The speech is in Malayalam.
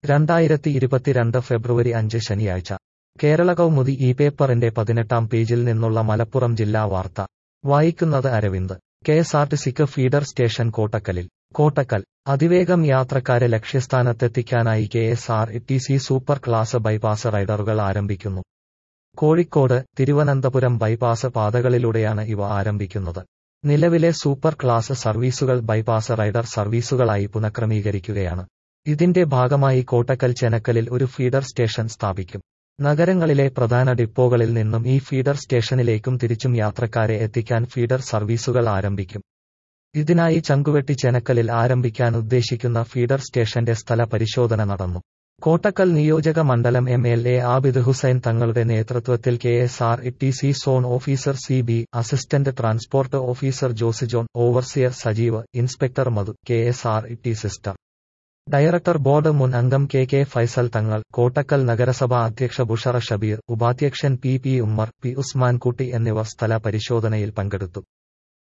രണ്ടായിരത്തി ഇരുപത്തിരണ്ട് ഫെബ്രുവരി അഞ്ച് ശനിയാഴ്ച കേരള കൗമുദി ഈ പേപ്പറിന്റെ പതിനെട്ടാം പേജിൽ നിന്നുള്ള മലപ്പുറം ജില്ലാ വാർത്ത വായിക്കുന്നത് അരവിന്ദ് കെഎസ്ആർടിസിക്ക് ഫീഡർ സ്റ്റേഷൻ കോട്ടക്കലിൽ കോട്ടക്കൽ അതിവേഗം യാത്രക്കാരെ ലക്ഷ്യസ്ഥാനത്തെത്തിക്കാനായി K S R T C super class bypass റൈഡറുകൾ ആരംഭിക്കുന്നു കോഴിക്കോട് തിരുവനന്തപുരം ബൈപ്പാസ് പാതകളിലൂടെയാണ് ഇവ ആരംഭിക്കുന്നത് നിലവിലെ സൂപ്പർ ക്ലാസ് സർവീസുകൾ ബൈപ്പാസ് റൈഡർ സർവീസുകളായി പുനഃക്രമീകരിക്കുകയാണ് ഇതിന്റെ ഭാഗമായി കോട്ടക്കൽ ചെനക്കലിൽ ഒരു ഫീഡർ സ്റ്റേഷൻ സ്ഥാപിക്കും നഗരങ്ങളിലെ പ്രധാന ഡിപ്പോകളിൽ നിന്നും ഈ ഫീഡർ സ്റ്റേഷനിലേക്കും തിരിച്ചും യാത്രക്കാരെ എത്തിക്കാൻ ഫീഡർ സർവീസുകൾ ആരംഭിക്കും ഇതിനായി ചങ്കുവെട്ടി ചെനക്കലിൽ ആരംഭിക്കാൻ ഉദ്ദേശിക്കുന്ന ഫീഡർ സ്റ്റേഷന്റെ സ്ഥല പരിശോധന നടന്നു കോട്ടക്കൽ നിയോജക മണ്ഡലം M L A Abid Hussain തങ്ങളുടെ നേതൃത്വത്തിൽ K S R T C zone officer C B assistant transport officer Jose John overseer Sajeev inspector Madhu K S R T സിസ്റ്റർ ഡയറക്ടർ ബോർഡ് മുൻ അംഗം കെ കെ ഫൈസൽ തങ്ങൾ കോട്ടക്കൽ നഗരസഭ അധ്യക്ഷ ബുഷറ ഷബീർ ഉപാധ്യക്ഷൻ P P Ummer P Usmankutty എന്നിവർ സ്ഥല പരിശോധനയിൽ പങ്കെടുത്തു